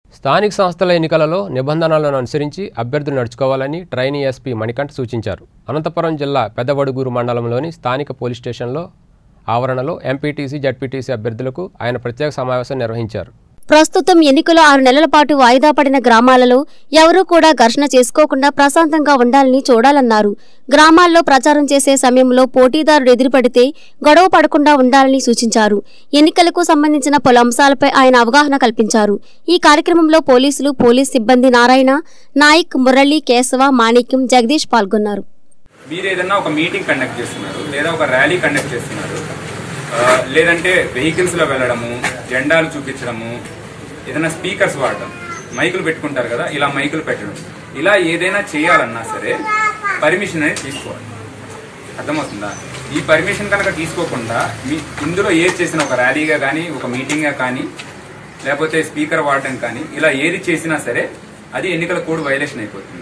స్థానిక సంస్థల ఎన్నికలలో నిబంధనలను అనుసరించి అభ్యర్థులు నడుచుకోవాలని ట్రైనీ ఎస్పీ మణికంఠ సూచించారు అనంతపురం జిల్లా పెద్దవడుగూరు మండలంలోని స్థానిక పోలీస్ స్టేషన్లో ఆవరణలో ఎంపీటీసీ జడ్పీటీసీ అభ్యర్థులకు ఆయన ప్రత్యేక సమావేశం నిర్వహించారు ప్రస్తుతం ఎన్నికలు ఆరు నెలల పాటు వాయిదా పడిన గ్రామాలలో ఎవరూ కూడా ఘర్షణ చేసుకోకుండా ప్రశాంతంగా ఉండాలని చూడాలన్నారు గ్రామాల్లో ప్రచారం చేసే సమయంలో పోటీదారుడు ఎదురుపడితే గొడవ పడకుండా ఉండాలని సూచించారు ఎన్నికలకు సంబంధించిన పలు అంశాలపై ఆయన అవగాహన కల్పించారు ఈ కార్యక్రమంలో పోలీసులు పోలీస్ సిబ్బంది నారాయణ నాయక్ మురళి కేశవ మాణిక్యం జగదీష్ పాల్గొన్నారు మీరు ఏదైనా ఒక మీటింగ్ కండక్ట్ చేస్తున్నారు లేదా ఒక ర్యాలీ కండక్ట్ చేస్తున్నారు ఆ, లేదంటే వెహికల్స్ లో వెళ్ళడము జెండాలు చూపించడము ఏదైనా స్పీకర్స్ వాడడం మైకులు పెట్టుకుంటారు కదా ఇలా మైకులు పెట్టడం ఇలా ఏదైనా చేయాలన్నా సరే పర్మిషన్ అనేది తీసుకోవాలి అర్థమవుతుందా ఈ పర్మిషన్ కనుక తీసుకోకుండా మీ ఇందులో ఏది చేసినా ఒక ర్యాలీగా కానీ ఒక మీటింగ్గా కానీ లేకపోతే స్పీకర్ వాడడం కానీ ఇలా ఏది చేసినా సరే అది ఎన్నికల కోడ్ వైలేషన్ అయిపోతుంది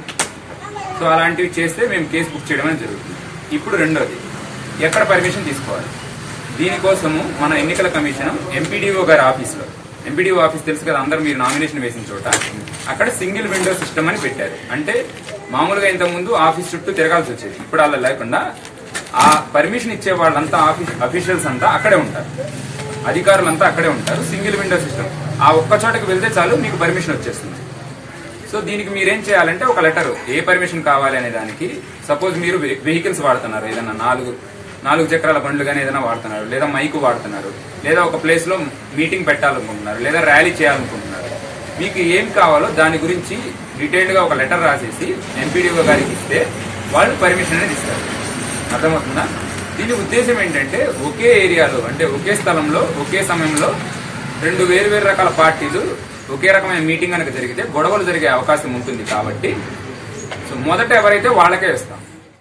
సో అలాంటివి చేస్తే మేము కేసు బుక్ చేయడం అనేది జరుగుతుంది ఇప్పుడు రెండోది ఎక్కడ పర్మిషన్ తీసుకోవాలి దీనికోసము మన ఎన్నికల కమిషన్ ఎంపీడీఓ గారి ఆఫీస్లో ఎంపీడీఓ ఆఫీస్ తెలుసు కదా అందరూ మీరు నామినేషన్ వేసిన చోట అక్కడ సింగిల్ విండో సిస్టమ్ అని పెట్టారు అంటే మామూలుగా ఇంతకుముందు ఆఫీస్ చుట్టూ తిరగాల్సి వచ్చేది ఇప్పుడు అలా లేకుండా ఆ పర్మిషన్ ఇచ్చే వాళ్ళంతా ఆఫీస్ అఫీషియల్స్ అంతా అక్కడే ఉంటారు అధికారులంతా అక్కడే ఉంటారు సింగిల్ విండో సిస్టమ్ ఆ ఒక్క చోటకి వెళ్తే చాలు మీకు పర్మిషన్ వచ్చేస్తుంది సో దీనికి మీరేం చేయాలంటే ఒక లెటర్ ఏ పర్మిషన్ కావాలి అనే దానికి సపోజ్ మీరు వెహికల్స్ వాడుతున్నారు ఏదైనా నాలుగు నాలుగు చక్రాల బండ్లు కానీ ఏదైనా వాడుతున్నారు లేదా మైకు వాడుతున్నారు లేదా ఒక ప్లేస్ లో మీటింగ్ పెట్టాలనుకుంటున్నారు లేదా ర్యాలీ చేయాలనుకుంటున్నారు మీకు ఏం కావాలో దాని గురించి డీటెయిల్డ్ గా ఒక లెటర్ రాసేసి ఎంపీడీఓ గారికి ఇస్తే వాళ్ళు పర్మిషన్ అనేది ఇస్తారు అర్థమవుతుందా దీని ఉద్దేశం ఏంటంటే ఒకే ఏరియాలో అంటే ఒకే స్థలంలో ఒకే సమయంలో రెండు వేరు వేరు రకాల పార్టీలు ఒకే రకమైన మీటింగ్ కనుక జరిగితే గొడవలు జరిగే అవకాశం ఉంటుంది కాబట్టి సో మొదట ఎవరైతే వాళ్ళకే ఇస్తాం